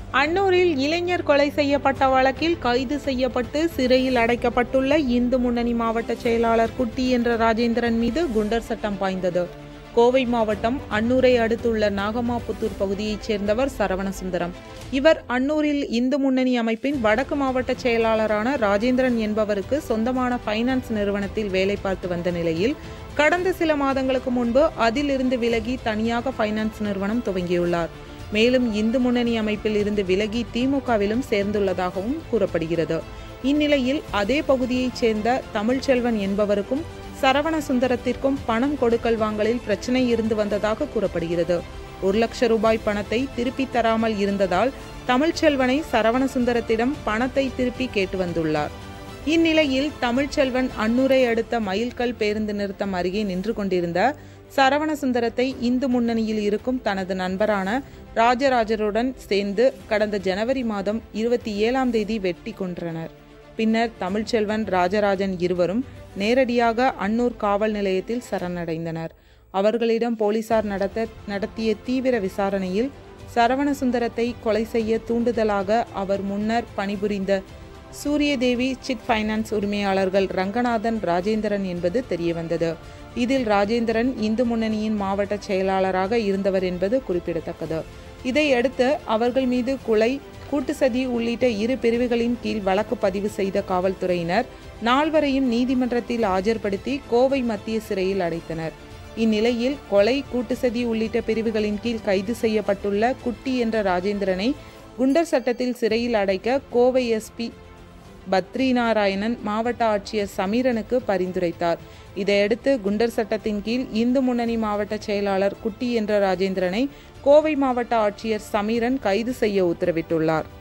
அன்னூரில் இளைஞர் கொலை செய்யப்பட்ட வழக்கில் கைது செய்யப்பட்டு சிறையில் அடைக்கப்பட்டுள்ள இந்து முன்னணி மாவட்ட செயலாளர் குட்டி என்ற ராஜேந்திரன் மீது குண்டர் சட்டம் பாய்ந்தது கோவை மாவட்டம் அன்னூரை அடுத்துள்ள நாகமாபுத்தூர் பகுதியைச் சேர்ந்தவர் சரவணசுந்தரம் இவர் அன்னூரில் இந்து முன்னணி அமைப்பின் வடக்கு மாவட்ட செயலாளரான ராஜேந்திரன் என்பவருக்கு சொந்தமான ஃபைனான்ஸ் நிறுவனத்தில் வேலை பார்த்து வந்த நிலையில் கடந்த சில மாதங்களுக்கு முன்பு அதிலிருந்து விலகி தனியாக ஃபைனான்ஸ் நிறுவனம் துவங்கியுள்ளார் மேலும் இந்து முன்னணி அமைப்பில் இருந்து விலகி திமுகவிலும் சேர்ந்துள்ளதாகவும் கூறப்படுகிறது இந்நிலையில் அதே பகுதியைச் சேர்ந்த தமிழ்ச்செல்வன் என்பவருக்கும் சரவண சுந்தரத்திற்கும் பணம் கொடுக்கல் வாங்கலில் பிரச்சனை இருந்து வந்ததாக கூறப்படுகிறது ஒரு லட்சம் ரூபாய் பணத்தை திருப்பி தராமல் இருந்ததால் தமிழ்ச்செல்வனை சரவண சுந்தரத்திடம் பணத்தை திருப்பி கேட்டு வந்துள்ளார் இந்நிலையில் தமிழ்ச்செல்வன் அன்னூரை அடுத்த மயில்கல் பேருந்து நிறுத்தம் அருகே நின்று கொண்டிருந்த சரவண சுந்தரத்தை இந்து முன்னணியில் இருக்கும் தனது நண்பரான ராஜராஜருடன் சேர்ந்து கடந்த ஜனவரி மாதம் இருபத்தி ஏழாம் தேதி வெட்டி கொன்றனர் பின்னர் தமிழ்ச்செல்வன் ராஜராஜன் இருவரும் நேரடியாக அன்னூர் காவல் நிலையத்தில் சரணடைந்தனர் அவர்களிடம் போலீசார் நடத்த நடத்திய தீவிர விசாரணையில் சரவணசுந்தரத்தை கொலை செய்ய தூண்டுதலாக அவர் முன்னர் பணிபுரிந்த சூரியதேவி சிட் ஃபைனான்ஸ் உரிமையாளர்கள் ரங்கநாதன் ராஜேந்திரன் என்பது தெரியவந்தது இதில் ராஜேந்திரன் இந்து முன்னணியின் மாவட்ட செயலாளராக இருந்தவர் என்பது குறிப்பிடத்தக்கது இதையடுத்து அவர்கள் மீது கொலை கூட்டு சதி உள்ளிட்ட இரு பிரிவுகளின் கீழ் வழக்கு பதிவு செய்த காவல்துறையினர் நால்வரையும் நீதிமன்றத்தில் ஆஜர்படுத்தி கோவை மத்திய சிறையில் அடைத்தனர் இந்நிலையில் கொலை கூட்டு சதி உள்ளிட்ட பிரிவுகளின் கீழ் கைது செய்யப்பட்டுள்ள குட்டி என்ற ராஜேந்திரனை குண்டர் சட்டத்தில் சிறையில் அடைக்க கோவை எஸ்பி பத்ரிநாராயணன் மாவட்ட ஆட்சியர் சமீரனுக்கு பரிந்துரைத்தார் இதையடுத்து குண்டர் சட்டத்தின் கீழ் இந்து முன்னணி மாவட்ட செயலாளர் குட்டி என்ற ராஜேந்திரனை கோவை மாவட்ட ஆட்சியர் சமீரன் கைது செய்ய உத்தரவிட்டுள்ளார்